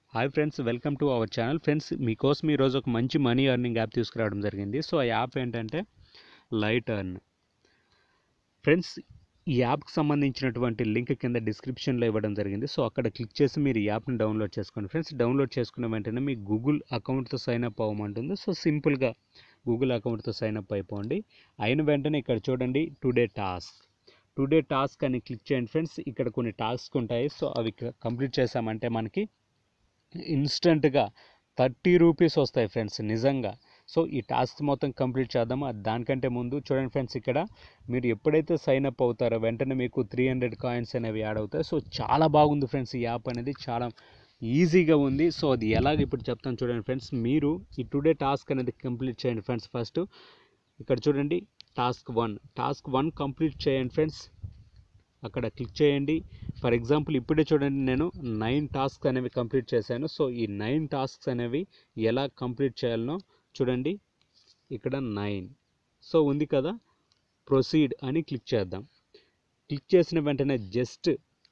hi friends welcome to our channel friends మీకోసం ఈరోజు ఒక మంచి మనీ ఎర్నింగ్ యాప్ తీసుకురావడం జరిగింది సో ఆ యాప్ ఏంటంటే లైట్ ఎర్న్ ఫ్రెండ్స్ ఈ యాప్కి సంబంధించినటువంటి లింక్ కింద డిస్క్రిప్షన్లో ఇవ్వడం జరిగింది సో అక్కడ క్లిక్ చేసి మీరు ఈ యాప్ని డౌన్లోడ్ చేసుకోండి ఫ్రెండ్స్ డౌన్లోడ్ చేసుకున్న వెంటనే మీ గూగుల్ అకౌంట్తో సైన్ అప్ అవ్వమంటుంది సో సింపుల్గా గూగుల్ అకౌంట్తో సైన్ అప్ అయిపోండి అయిన వెంటనే ఇక్కడ చూడండి టుడే టాస్క్ టుడే టాస్క్ అని క్లిక్ చేయండి ఫ్రెండ్స్ ఇక్కడ కొన్ని టాస్క్ ఉంటాయి సో అవి కంప్లీట్ చేసామంటే మనకి ఇన్స్టెంట్గా థర్టీ రూపీస్ వస్తాయి ఫ్రెండ్స్ నిజంగా సో ఈ టాస్క్ మొత్తం కంప్లీట్ చేద్దాం అది దానికంటే ముందు చూడండి ఫ్రెండ్స్ ఇక్కడ మీరు ఎప్పుడైతే సైన్ అప్ అవుతారో వెంటనే మీకు త్రీ హండ్రెడ్ కాయిన్స్ అనేవి యాడ్ అవుతాయి సో చాలా బాగుంది ఫ్రెండ్స్ ఈ యాప్ అనేది చాలా ఈజీగా ఉంది సో అది ఎలాగ ఇప్పుడు చెప్తాను చూడండి ఫ్రెండ్స్ మీరు ఈ టుడే టాస్క్ అనేది కంప్లీట్ చేయండి ఫ్రెండ్స్ ఫస్ట్ ఇక్కడ చూడండి task one task one complete చేయండి ఫ్రెండ్స్ అక్కడ క్లిక్ చేయండి ఫర్ ఎగ్జాంపుల్ ఇప్పుడే చూడండి నేను నైన్ టాస్క్ అనేవి కంప్లీట్ చేశాను సో ఈ నైన్ టాస్క్స్ అనేవి ఎలా కంప్లీట్ చేయాలనో చూడండి ఇక్కడ నైన్ సో ఉంది కదా ప్రొసీడ్ అని క్లిక్ చేద్దాం క్లిక్ చేసిన వెంటనే జస్ట్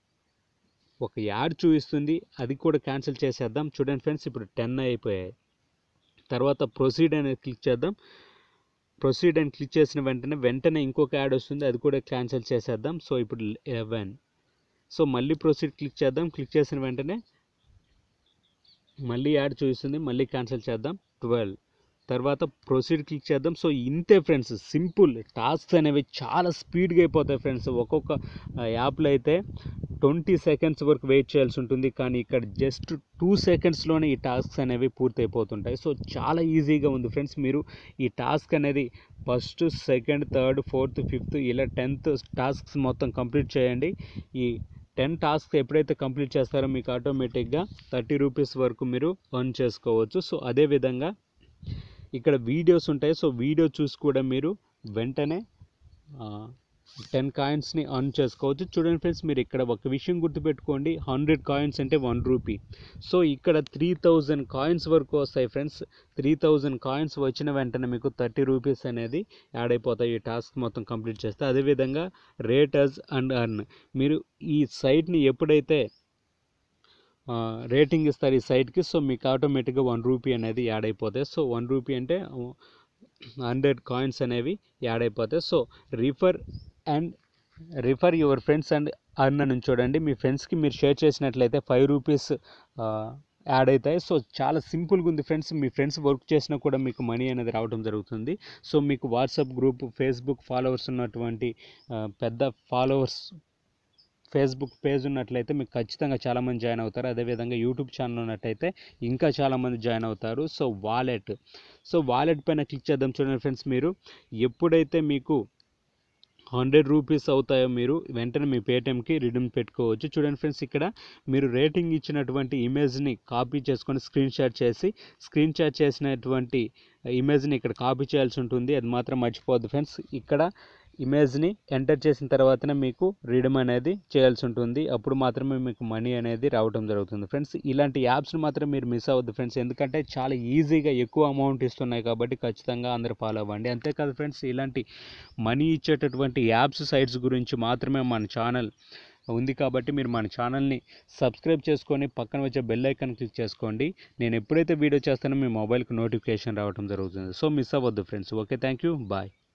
ఒక యాడ్ చూపిస్తుంది అది కూడా క్యాన్సిల్ చేసేద్దాం చూడండి ఫ్రెండ్స్ ఇప్పుడు టెన్ అయిపోయాయి తర్వాత ప్రొసీడ్ అనేది క్లిక్ చేద్దాం ప్రొసీడ్ అని క్లిక్ చేసిన వెంటనే వెంటనే ఇంకొక యాడ్ వస్తుంది అది కూడా క్యాన్సిల్ చేసేద్దాం సో ఇప్పుడు లెవెన్ సో మళ్ళీ ప్రొసీడ్ క్లిక్ చేద్దాం క్లిక్ చేసిన వెంటనే మళ్ళీ యాడ్ చూపిస్తుంది మళ్ళీ క్యాన్సిల్ చేద్దాం ట్వెల్వ్ తర్వాత ప్రొసీడ్ క్లిక్ చేద్దాం సో ఇంతే ఫ్రెండ్స్ సింపుల్ టాస్క్స్ అనేవి చాలా స్పీడ్గా అయిపోతాయి ఫ్రెండ్స్ ఒక్కొక్క యాప్లో అయితే ట్వంటీ సెకండ్స్ వరకు వెయిట్ చేయాల్సి ఉంటుంది కానీ ఇక్కడ జస్ట్ టూ సెకండ్స్లోనే ఈ టాస్క్స్ అనేవి పూర్తి అయిపోతుంటాయి సో చాలా ఈజీగా ఉంది ఫ్రెండ్స్ మీరు ఈ టాస్క్ అనేది first second third fourth fifth ఇలా టెన్త్ టాస్క్స్ మొత్తం కంప్లీట్ చేయండి ఈ టెన్ టాస్క్ ఎప్పుడైతే కంప్లీట్ చేస్తారో మీకు ఆటోమేటిక్గా థర్టీ రూపీస్ వరకు మీరు ఎర్న్ చేసుకోవచ్చు సో అదేవిధంగా ఇక్కడ వీడియోస్ ఉంటాయి సో వీడియో చూసి కూడా మీరు వెంటనే టెన్ కాయిన్స్ని అర్న్ చేసుకోవచ్చు చూడండి ఫ్రెండ్స్ మీరు ఇక్కడ ఒక విషయం గుర్తుపెట్టుకోండి హండ్రెడ్ కాయిన్స్ అంటే వన్ రూపీ సో ఇక్కడ త్రీ థౌజండ్ కాయిన్స్ వరకు వస్తాయి ఫ్రెండ్స్ త్రీ థౌజండ్ కాయిన్స్ వచ్చిన వెంటనే మీకు థర్టీ రూపీస్ అనేది యాడ్ అయిపోతాయి ఈ టాస్క్ మొత్తం కంప్లీట్ చేస్తే అదేవిధంగా రేటర్స్ అండ్ అర్న్ మీరు ఈ సైట్ని ఎప్పుడైతే రేటింగ్ ఇస్తారు ఈ సైట్కి సో మీకు ఆటోమేటిక్గా వన్ రూపీ అనేది యాడ్ అయిపోతాయి సో వన్ రూపీ అంటే హండ్రెడ్ కాయిన్స్ అనేవి యాడ్ అయిపోతాయి so refer and refer your friends and earn అని చూడండి మీ ఫ్రెండ్స్కి మీరు షేర్ చేసినట్లయితే ఫైవ్ రూపీస్ యాడ్ అవుతాయి సో చాలా సింపుల్గా ఉంది ఫ్రెండ్స్ మీ ఫ్రెండ్స్ వర్క్ చేసినా కూడా మీకు మనీ అనేది రావడం జరుగుతుంది సో మీకు వాట్సాప్ గ్రూప్ ఫేస్బుక్ ఫాలోవర్స్ ఉన్నటువంటి పెద్ద ఫాలోవర్స్ ఫేస్బుక్ పేజ్ ఉన్నట్లయితే మీకు ఖచ్చితంగా చాలామంది జాయిన్ అవుతారు అదేవిధంగా యూట్యూబ్ ఛానల్ ఉన్నట్టయితే ఇంకా చాలామంది జాయిన్ అవుతారు సో వాలెట్ సో వాలెట్ పైన క్లిక్ చేద్దాం చూడండి ఫ్రెండ్స్ మీరు ఎప్పుడైతే మీకు హండ్రెడ్ రూపీస్ అవుతాయో మీరు వెంటనే మీ పేటిఎంకి రిడీమ్ పెట్టుకోవచ్చు చూడండి ఫ్రెండ్స్ ఇక్కడ మీరు రేటింగ్ ఇచ్చినటువంటి ఇమేజ్ని కాపీ చేసుకొని స్క్రీన్ షాట్ చేసి స్క్రీన్ షాట్ చేసినటువంటి ఇమేజ్ని ఇక్కడ కాపీ చేయాల్సి ఉంటుంది అది మాత్రం మర్చిపోవద్దు ఫ్రెండ్స్ ఇక్కడ ఇమేజ్ని ఎంటర్ చేసిన తర్వాతనే మీకు రీడమ్ అనేది చేయాల్సి ఉంటుంది అప్పుడు మాత్రమే మీకు మనీ అనేది రావడం జరుగుతుంది ఫ్రెండ్స్ ఇలాంటి యాప్స్ని మాత్రం మీరు మిస్ అవ్వద్దు ఫ్రెండ్స్ ఎందుకంటే చాలా ఈజీగా ఎక్కువ అమౌంట్ ఇస్తున్నాయి కాబట్టి ఖచ్చితంగా అందరూ ఫాలో అవ్వండి అంతేకాదు ఫ్రెండ్స్ ఇలాంటి మనీ ఇచ్చేటటువంటి యాప్స్ సైట్స్ గురించి మాత్రమే మన ఛానల్ ఉంది కాబట్టి మీరు మన ఛానల్ని సబ్స్క్రైబ్ చేసుకొని పక్కన వచ్చే బెల్ ఐకాన్ క్లిక్ చేసుకోండి నేను ఎప్పుడైతే వీడియో చేస్తానో మీ మొబైల్కి నోటిఫికేషన్ రావడం జరుగుతుంది సో మిస్ అవ్వద్దు friends okay thank you bye